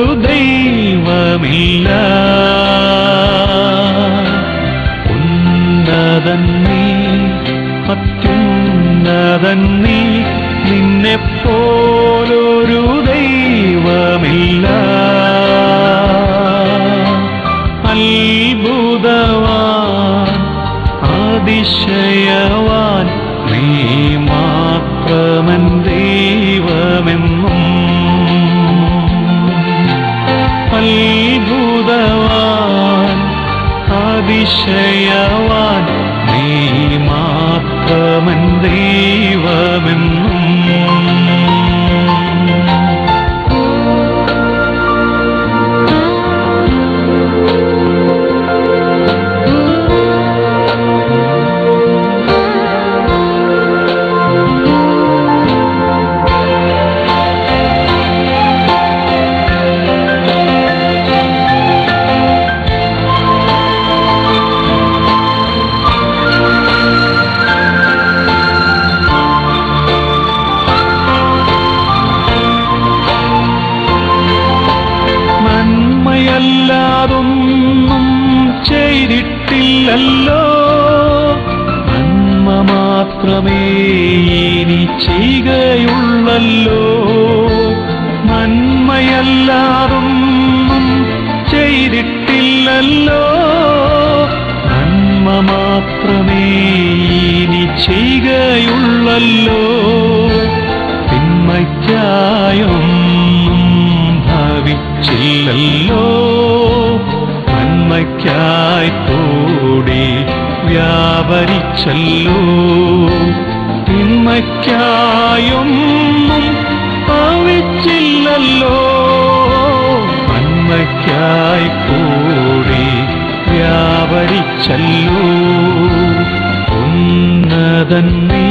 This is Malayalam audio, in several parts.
ദൈവമില്ല ഉന്നതൻ നീ അത്യുന്നതൻ നീ നിന്നെപ്പോലൊരു ദൈവമില്ല അത്ഭുതവാൻ അതിശയവാൻ നീ മാത്രമൻ ദൈവമെന്നും അത്ഭുതവാൻ അതിശയവാൻ നീ മാത്രമൻ ദൈവമെന്നും നന്മയല്ലാതൊന്നും ചെയ്തിട്ടില്ലല്ലോ നന്മ മാത്രമേ ഇനി ചെയ്യുകയുള്ളല്ലോ നന്മയല്ലാതൊന്നും ചെയ്തിട്ടില്ലല്ലോ നന്മ മാത്രമേ ഇനി ചെയ്യുകയുള്ളല്ലോ തിന്മയ്ക്കായൊന്നും ഭവിച്ചില്ലല്ലോ നന്മയ്ക്കായി കൂടി വ്യാപരിച്ചല്ലോ തിന്മയ്ക്കായൊന്നും ഭവിച്ചില്ലല്ലോ നന്മയ്ക്കായി കൂടി വ്യാപരിച്ചല്ലോ ഉന്നതൻ നീ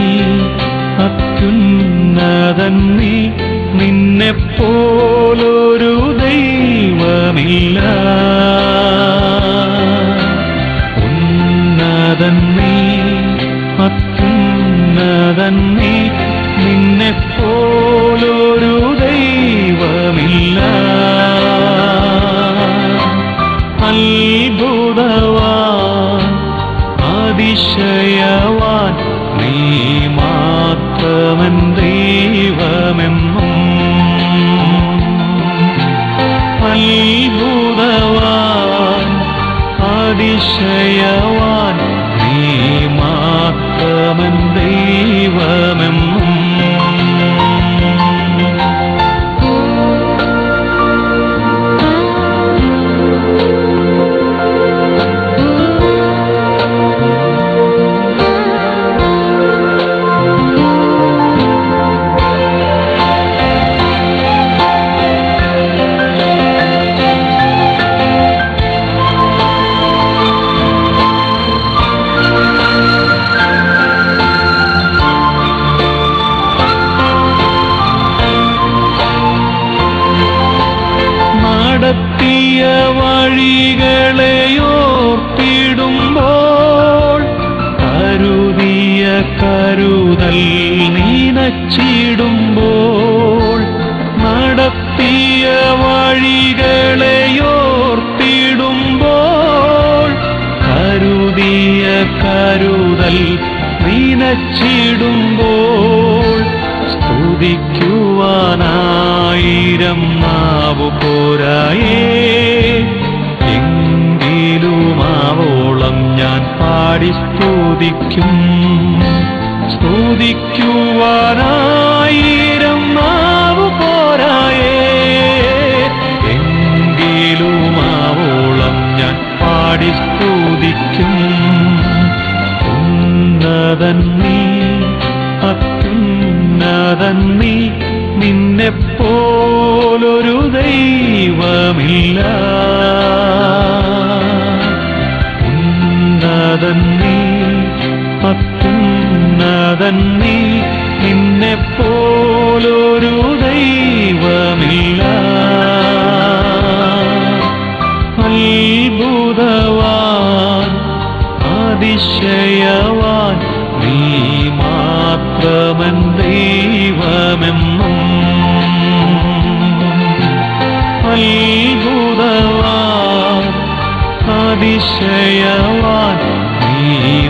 അത്യുന്നതൻ നീ നിന്നെപ്പോലൊരു ദൈവമില്ല ഉന്നതൻ നീ അത്യുന്നതൻ നീ നിന്നെപ്പോലൊരു ദൈവമില്ല അത്ഭുതവാൻ അതിശയവാൻ നീ മാത്രമൻ ദൈവമെന്നും അത്ഭുതവാൻ അതിശയവാൻ നീ മാത്രമൻ ദൈവമെന്നും നടത്തിയ വഴികളെയോർത്തിടുമ്പോൾ കരുതിയ കരുതൽ നീനച്ചിടുമ്പോൾ നടത്തിയ വഴികളെയോർത്തിടുമ്പോൾ കരുതിയ കരുതൽ നീനച്ചിടുമ്പോൾ സ്തുതിക്കുവാനായിരം നാവു പോരായേ എങ്കിലും ആവോളം ഞാൻ പാടി സ്തുതിക്കും സ്തുതിക്കുവാനായിരം നാവു പോരായേ എങ്കിലും ആവോളം ഞാൻ പാടി സ്തുതിക്കും ഉന്നതൻ നീ അത്യുന്നതൻ നീ നിന്നെപ്പോലൊരു ദൈവമില്ല ഉന്നതൻ നീ അത്യുന്നതൻ നീ നിന്നെപ്പോലൊരു ദൈവമില്ല അത്ഭുതവാൻ അതിശയവാൻ നീ മാത്രമൻ ദൈവമെന്നും അത്ഭുതവാൻ അതിശയവാൻ നീ